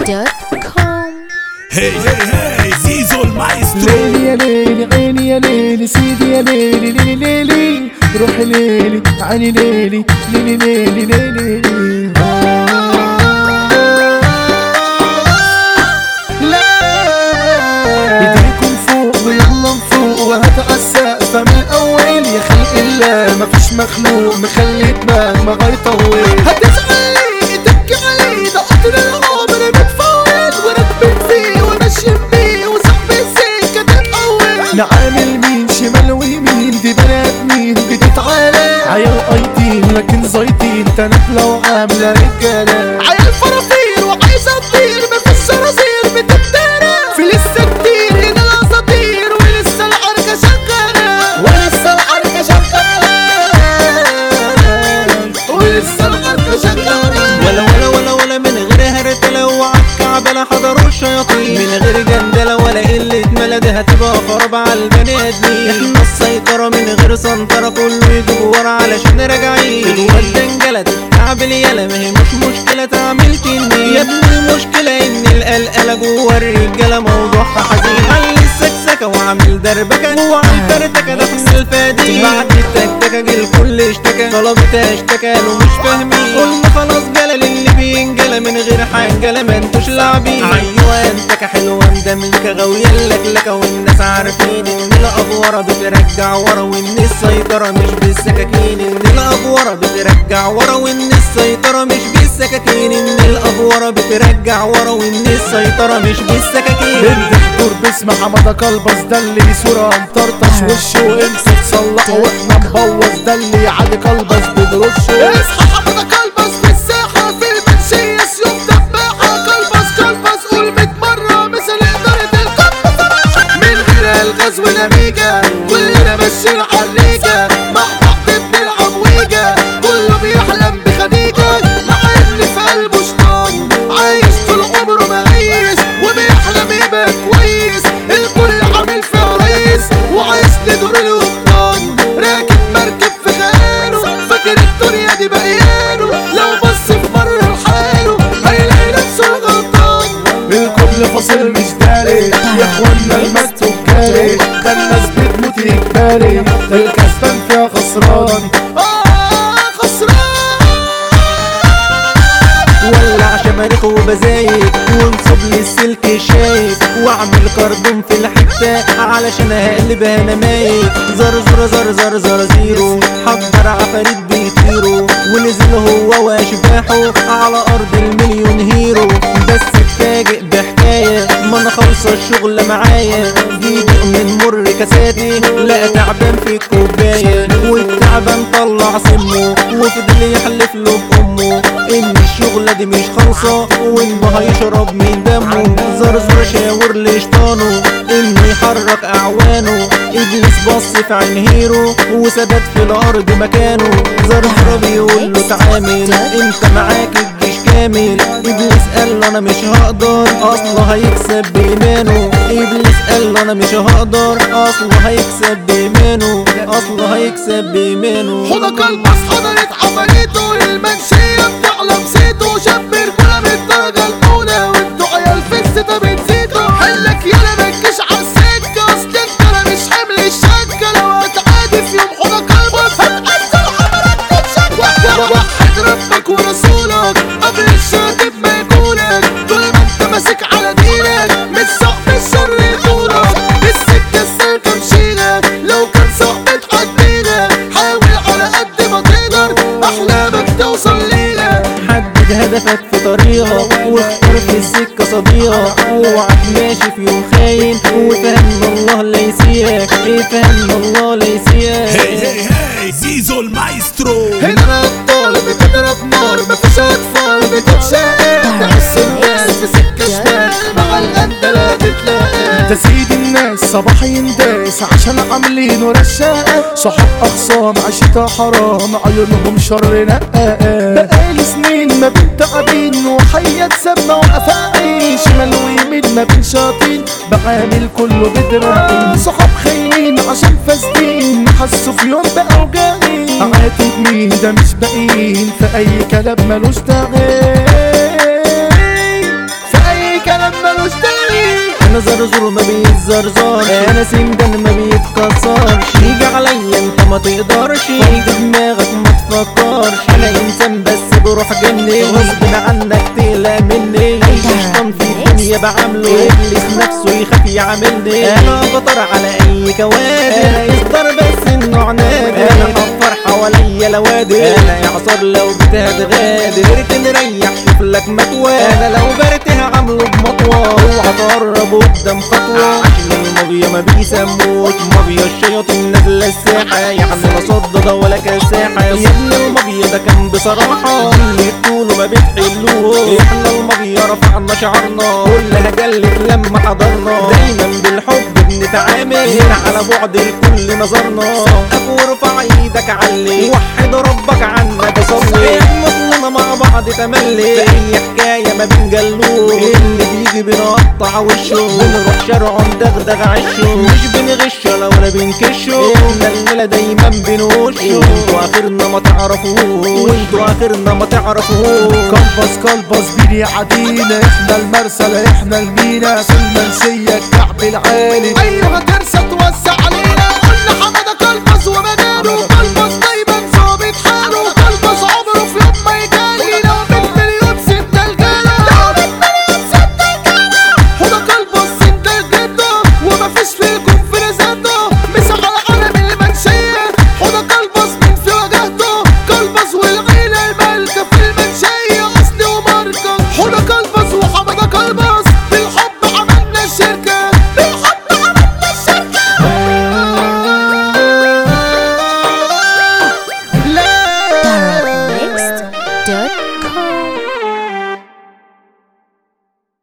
www.djshinsky.com هي هي هي زيزو المايسترو ليلي يا ليلي عيني يا ليلي سيدي يا ليلي ليلي ليلي روحي ليلي عيني ليلي ليلي ليلي ليلي لا ايديكم فوق ويلا نفوق وهات عالسقف من الاول يا خلق الله مفيش مخلوق مخلي دماغ ما غيطول هتزعلي تبكي علي ده قطر العمر متفوت وراكبين فيه وماشيين بيه وصاحبي السكه تتقوي نعامل مين شمال ويمين دي بنات مين بتتعالى عيال قايطين لكن زايطين تنابلة وعاملة رجالة عيال فرافير وعايزة تطير مفيش صراصير بتتدارى في لسه كتير هنا الاساطير ولسه العركة شغالة ولسه العركة شغالة ولسه العركة شغالة ولا ولا ولا ولا من غير هرتلة وعالكعبة لا حضروا الشياطين من غير جندلة ولا قلة ملد هتبقى خراب على البني ادمين احنا السيطرة من غير سنطرة كله يجيب ورا علشان راجعين الواد انجلد تعمل يالا ما هي مش مشكلة تعمل تنين يا ابني المشكلة ان القلقلة جوه الرجالة موضوعها حزين علي السكسكة وعامل دربكة وعامل فرتكة ده في الفادي بعد التكتكة جه الكل اشتكى طلبتها اشتكى له مش فاهمين قلنا خلاص جلل اللي بينجلى من غير حنجلة ما انتوش لاعبين ايوه انتك حلوة مدملكة غاوية اللكلكة والناس عارفين ان الافورة بترجع ورا وان السيطرة مش بالسكاكين ان الافورة بترجع ورا وان السيطرة مش بالسكاكين ان الافورة بترجع ورا وان السيطرة مش بالسكاكين الدكتور باسم حمادة كلبس ده اللي صورة مطرطش وشه وانت تصلح واحنا نبوظ ده اللي علي كلبس بنرشه اصحى حمادة كلبس في الساحة في المنشية سيوف دباحة كلبس كلبس قول 100 مرة مثل إدارة القبة صراحة من غير الغاز والأميجا كلنا ماشيين عالريجة مع بعض بنلعب ويجا كله بيحلم بخديجة مع اللي في قلبه شيطان عايش طول عمره مقيس وبيحلم يبقى كويس الكل عامل فيه ريس وعايش لدور القبطان راكب مركب في خياله فاكر الدنيا دي بقياله لو بص في مرة لحاله هيلاقي نفسه غلطان الكل فاصل مش داري يا اخوانا المكتوب جاري ده الناس بتموت اجباري ده الكسبان فيها خسران اه خسران ولع شماريخ وبزايد وانصب لي السلك شايب واعمل كردون في الحتة علشان هقلبها نمايب زر زر زر زر زر زيرو حضر عفاريت بيطيروا ونزل هو واشباحه على ارض المليون هيرو بس اتفاجئ بحكاية ما انا خالصة الشغلة معايا جيبي من مر كاساتي لا تعبان في الكوباية والتعبان طلع سمه وفضل يحلف له بامه ان الشغلة دي مش خالصة وانه هيشرب من دمه زرزر شاور لشطانه انه يحرك اعوانه ابليس بص في عين هيرو وثبت في الارض مكانه زرزر بيقول له تعامل انت معاك الجيش كامل ابليس قال له انا مش هقدر اصله هيكسب بايمانه ابليس قال له انا مش هقدر اصله هيكسب بايمانه اصله هيكسب بايمانه حضا كلبس حضرت عمليته المنشية بتعلم سيته شاب رجولة من الدرجة الأولى وانتوا عيال في الستة بتزيدوا حلك يالا متجيش عالسكة أصل انت أنا مش حمل الشكة لو هتعادي في يوم حضا كلبس هتأثر حضرات تتشكى وحد ربك ورسولك قبل الشاتب ما يكونك طول ما انت ماسك على دينك مش صاحب الشر يخونك السكة السالكة مشيلك لو كان صاحبك عدينا حاول على قد ما تقدر أحلامك توصل لينا حدد هدفك في طريقك واختار في السكة صديقك اوعك ماشي في يوم خاين وفهم الله لا يسيئك ايه فهم الله لا هي يسيئك هي هي زيزو المايسترو هنا الأبطال بتضرب نار مفيش أطفال بتتشاقى تحس الناس في سكة شمال مع القندلة تتلاقى ده سيد الناس صباح ينداس عشان عاملين رشاقة صحاب أخصام عشتها حرام عيونهم شر نقاقة بقالي سنين ما بين تعبين وحياة سما وأفاعي شمال ويمين ما بين شاطين بعامل كله بدراعي صحاب خاينين عشان فاسدين حسوا في يوم بأوجاعي عاتب مين ده مش باقيين في أي كلام ملوش داعي في أي انا زرزور ما بيتزرزرش انا سندان ما بيتكسرش يجي عليا انت ما تقدرش فض دماغك ما تفكرش انا انسان بس بروح جني غصب عنك تقلق مني اي شيطان في الدنيا بعامله ابليس نفسه يخاف يعاملني انا بطر على اي كوادر انا يصدر بس النوع نادر انا حفر حواليا لوادر انا اعصر لو بتهتغادر تنريح شوف لك مكوى انا لو برتها عامله بمطوى اوعى تقرب قدام خطوه عشان المافيا ما بيسموش مافيا الشياطين نازله الساحه يعني لا صدده ولا كساحه يا ابن المافيا ده كان بصراحه اللي طوله ما بتحلوه احنا المافيا رفعنا شعرنا كلها جلت لما حضرنا دايما بالحب بنتعامل هنا على بعد الكل نظرنا سقف وارفع ايدك علي وحد ربك عنك صلي مظلمة مع بعض تملي في اي حكاية ما بنجلوش اللي بيجي بنقطع وشه بنروح شارعه ندغدغ عشه مش بنغشه لو لا بنكشه احنا الملا دايما بنوشه وانتوا اخرنا ما تعرفوش وانتوا اخرنا ما تعرفوش كلبس كلبس بيني عدينا احنا المرسل احنا المينا في المنسية الكعب العالي ايوه ترسى توسع علينا قلنا حمادة كلبس ومجاله كلبس دايما ظابط حاله كلبس عمره في يوم ما يجالي لو بالمليون ستة الجالة لو بالمليون ستة الجالة هدى كلبس انت الجدة ومفيش فيكم في رزقته مسح على علم المنشية هدى كلبس من في وجهته كلبس والعيلة المالكة في المنشية أصلي وماركة هدى كلبس وحمادة كلبس بالحب عملنا الشركة بالحب عملنا الشركة لا Mixed. Dot